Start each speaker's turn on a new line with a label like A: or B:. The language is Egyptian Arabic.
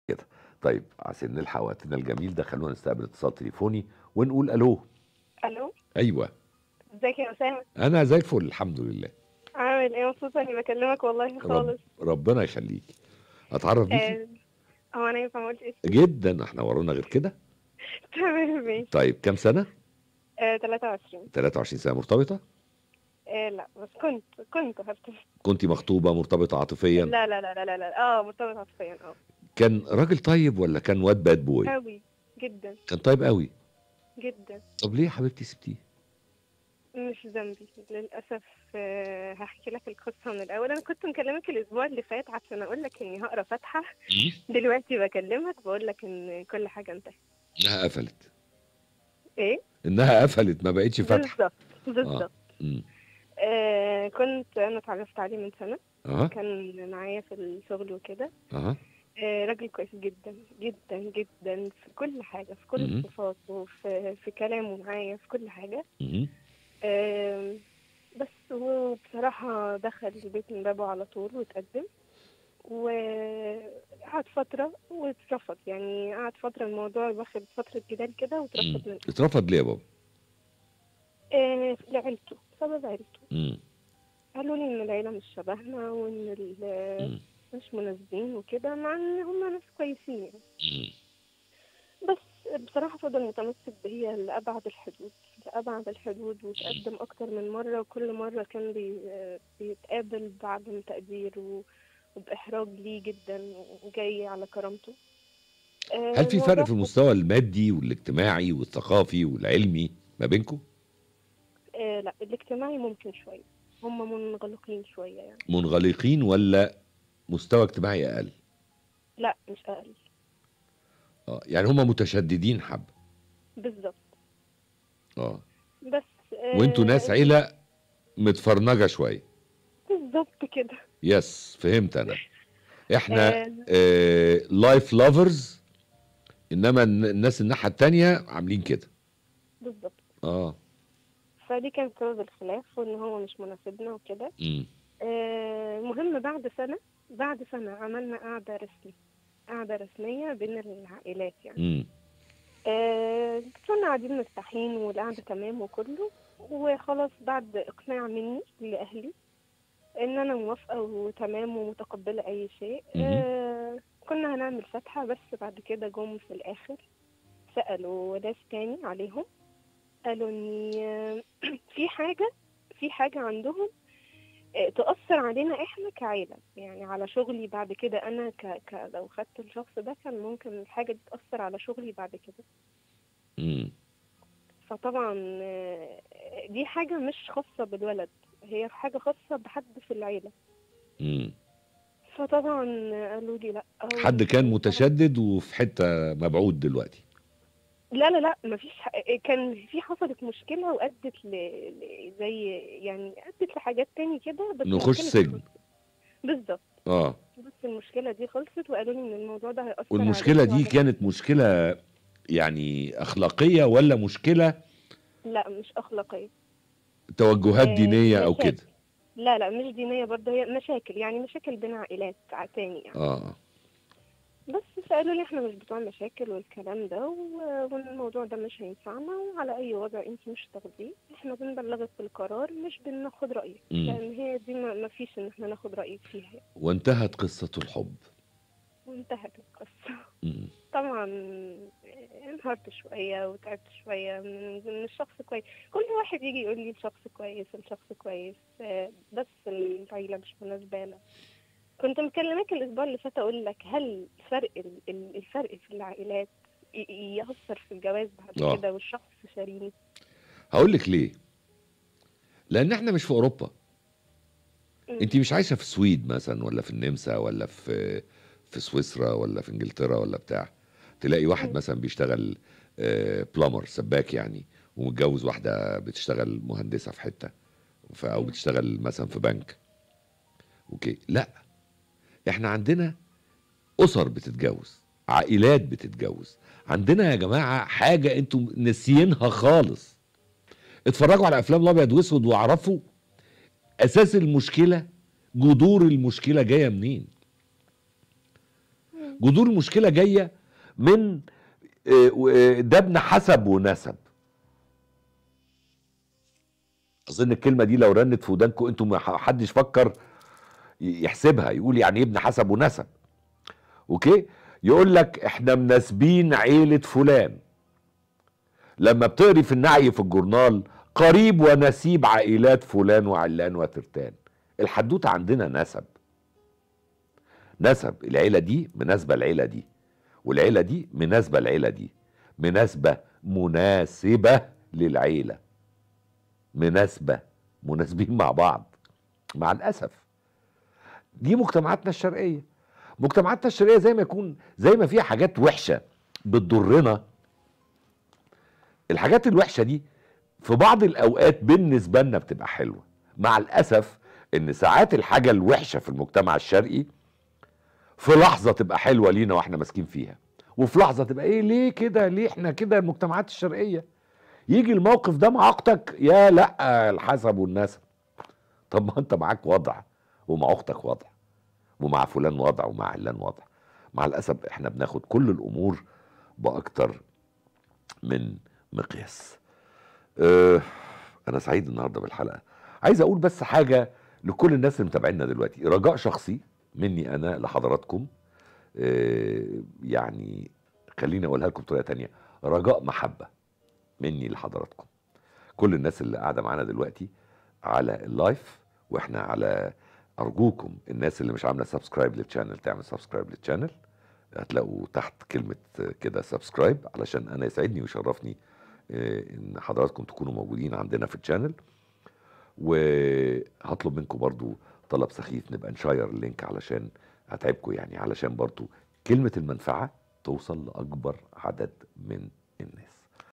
A: كده طيب عشان نلحق وقتنا الجميل ده خلونا نستقبل اتصال تليفوني ونقول الو
B: الو
A: ايوه
B: ازيك يا اسامه
A: انا زي الفل الحمد لله
B: عامل ايه مبسوطه اني بكلمك والله
A: رب
B: خالص
A: ربنا يخليك اتعرف بيكي
B: آه، هو انا ينفع ما قلت اسمي
A: جدا احنا ورانا غير كده
B: تمام ماشي
A: طيب كام سنه
B: آه، 23
A: 23 سنه مرتبطه
B: آه، لا بس كنت كنت هفتح
A: كنت مخطوبه مرتبطه عاطفيا
B: لا لا لا لا لا لا اه مرتبط عاطفيا اه
A: كان راجل طيب ولا كان واد باد بوي
B: قوي جدا
A: كان طيب قوي
B: جدا
A: طب ليه يا حبيبتي سبتيه
B: مش ذنبي للاسف آه، هحكي لك القصه من الاول انا كنت مكلمك الاسبوع اللي فات عشان اقول لك اني هقرا فاتحه دلوقتي بكلمك بقول لك ان كل حاجه انتهت
A: انها قفلت
B: ايه
A: انها قفلت ما بقتش فاتحه
B: بالظبط بالظبط
A: امم
B: آه كنت انا اتعرفت عليه من سنه
A: اه
B: كان معايا في الشغل وكده
A: اه
B: آه راجل كويس جدا جدا جدا في كل حاجه في كل
A: مهم.
B: الصفات وفي في كلامه معايا في كل حاجه
A: مهم.
B: آه بس هو بصراحه دخل البيت من بابه على طول واتقدم وقعد فترة واترفض يعني قعد فترة الموضوع واخد فترة جدال كده
A: مم.
B: واترفض منه
A: اترفض ليه يا بابا
B: آه لعيلته سبب عيلته
A: امم
B: قالوا لي ان العيلة مش شبهنا وان ال-
A: امم
B: مش مناسبين وكده مع ان هم ناس كويسين يعني
A: امم
B: بس بصراحة فضل متمسك بيا لأبعد الحدود لأبعد الحدود وتقدم أكتر من مرة وكل مرة كان بي بيتقابل بعدم تقدير و- وبإحراج ليه جدا وجاي على كرامته آه،
A: هل في
B: الموضوع
A: فرق في المستوى المادي والاجتماعي والثقافي والعلمي ما بينكم
B: آه لا الاجتماعي ممكن شوية هم منغلقين شوية يعني
A: منغلقين ولا مستوى اجتماعي اقل
B: لا مش أقل
A: اه يعني هم متشددين حب
B: بالظبط
A: اه
B: بس آه
A: وانتوا ناس عيله متفرنجه شويه
B: بالظبط كده
A: يس فهمت انا احنا
B: آه
A: لايف لافرز انما الن- الناس الناحيه التانية عاملين كده
B: بالظبط
A: اه
B: فدي كانت سبب الخلاف وإن هو مش مناسبنا وكده
A: امم
B: آه، المهم بعد سنة بعد سنة عملنا قعدة رسمي قعدة رسمية بين العائلات يعني
A: امم
B: آه، كنا قاعدين مرتاحين والقعدة تمام وكله وخلاص بعد إقناع مني لأهلي إن أنا موافقة وتمام ومتقبلة أي شيء آه، كنا هنعمل فتحة بس بعد كده جم في الآخر سألوا ناس تاني عليهم قالوا إن آه، في حاجة في حاجة عندهم آه، تأثر علينا احنا كعيلة يعني على شغلي بعد كده انا ك... ك... لو خدت الشخص ده كان ممكن الحاجة دي تأثر على شغلي بعد كده
A: امم
B: فطبعا آه، دي حاجة مش خاصة بالولد هي حاجة خاصة بحد في العيلة
A: امم
B: فطبعا قالوا لي لا
A: حد كان متشدد وفي حته مبعود دلوقتي
B: لا لا لا مفيش ح... كان في حصلت مشكلة وأدت ل... ل... زي يعني أدت لحاجات تاني كده بس ما
A: نخش
B: كانتش
A: سجن.
B: مشكلة. بالظبط
A: اه
B: بس المشكلة دي خلصت وقالوا لي إن الموضوع ده هيأثر
A: والمشكله
B: عليك
A: دي
B: بعد
A: كانت مشكله يعني اخلاقيه ولا مشكله
B: لا مش أخلاقية
A: توجهات
B: آه،
A: دينيه او
B: مشاكل.
A: كده
B: لا لا مش دينية برضه هي مشاكل يعني مشاكل بين عائلات ع- تاني يعني
A: اه
B: بس فقالوا لي احنا مش بتوع مشاكل والكلام ده و- وان الموضوع ده مش هينفعنا وعلى اي وضع انت مش تاخديه احنا بنبلغك بالقرار مش بناخد رأيك
A: مم.
B: لان هي دي ما ما فيش ان احنا ناخد رأيك فيها يعني.
A: وانتهت قصه الحب
B: وانتهت القصة
A: امم
B: طبعا انهارت شوية وتعبت شوية من من الشخص كويس كل واحد يجي يقول لي الشخص كويس الشخص كويس آه، بس العيلة مش مناسبة له كنت مكلماك الأسبوع اللي فات أقول لك هل فرق ال- ال- الفرق في العائلات ي- يأثر في الجواز بعد
A: آه.
B: كده والشخص شريك
A: هقول لك ليه لان احنا مش في اوروبا
B: مم.
A: انت مش عايشه في السويد مثلا ولا في النمسا ولا في في سويسرا ولا في انجلترا ولا بتاع تلاقي واحد
B: مم.
A: مثلا بيشتغل بلامر سباك يعني ومتجوز واحده بتشتغل مهندسه في حته ف- او
B: مم.
A: بتشتغل مثلا في بنك اوكي لا احنا عندنا اسر بتتجوز عائلات بتتجوز عندنا يا جماعه حاجه انتم ناسيينها خالص اتفرجوا على افلام الابيض واسود واعرفوا اساس المشكله جذور المشكله جايه منين جذور المشكله جايه من آه، و- آه، ده ابن حسب ونسب اظن الكلمه دي لو رنت في ودانكم انتم ما ح- حدش فكر ي- يحسبها يقول يعني ايه ابن حسب ونسب اوكي يقول لك احنا مناسبين عيله فلان لما بتقري في النعي في الجورنال قريب ونسيب عائلات فلان وعلان وترتان الحدوته عندنا نسب نسب العيله دي مناسبه العيله دي والعيله دي مناسبه العيله دي مناسبه مناسبه للعيله مناسبه مناسبين مع بعض مع الاسف دي مجتمعاتنا الشرقيه مجتمعاتنا الشرقيه زي ما يكون زي ما فيها حاجات وحشه بتضرنا الحاجات الوحشه دي في بعض الاوقات بالنسبه لنا بتبقى حلوه مع الاسف ان ساعات الحاجه الوحشه في المجتمع الشرقي في لحظه تبقى حلوه لينا واحنا ماسكين فيها وفي لحظه تبقى ايه ليه كده ليه احنا كده المجتمعات الشرقيه يجي الموقف ده مع اختك يا لا الحسب والنسب طب ما انت معاك وضع ومع اختك وضع ومع فلان وضع ومع علان وضع مع الاسف احنا بناخد كل الامور باكتر من مقياس أه انا سعيد النهارده بالحلقه عايز اقول بس حاجه لكل الناس اللي متابعينا دلوقتي رجاء شخصي مني انا لحضراتكم أه يعني خليني اقولها لكم بطريقه تانية رجاء محبه مني لحضراتكم كل الناس اللي قاعده معانا دلوقتي على اللايف واحنا على ارجوكم الناس اللي مش عامله سبسكرايب للشانل تعمل سبسكرايب للشانل هتلاقوا تحت كلمه كده سبسكرايب علشان انا يسعدني ويشرفني آه، ان حضراتكم تكونوا موجودين عندنا في الشانل وهطلب منكم برضو طلب سخيف نبقى نشير اللينك علشان هتعبكم يعني علشان برضو كلمة المنفعة توصل لأكبر عدد من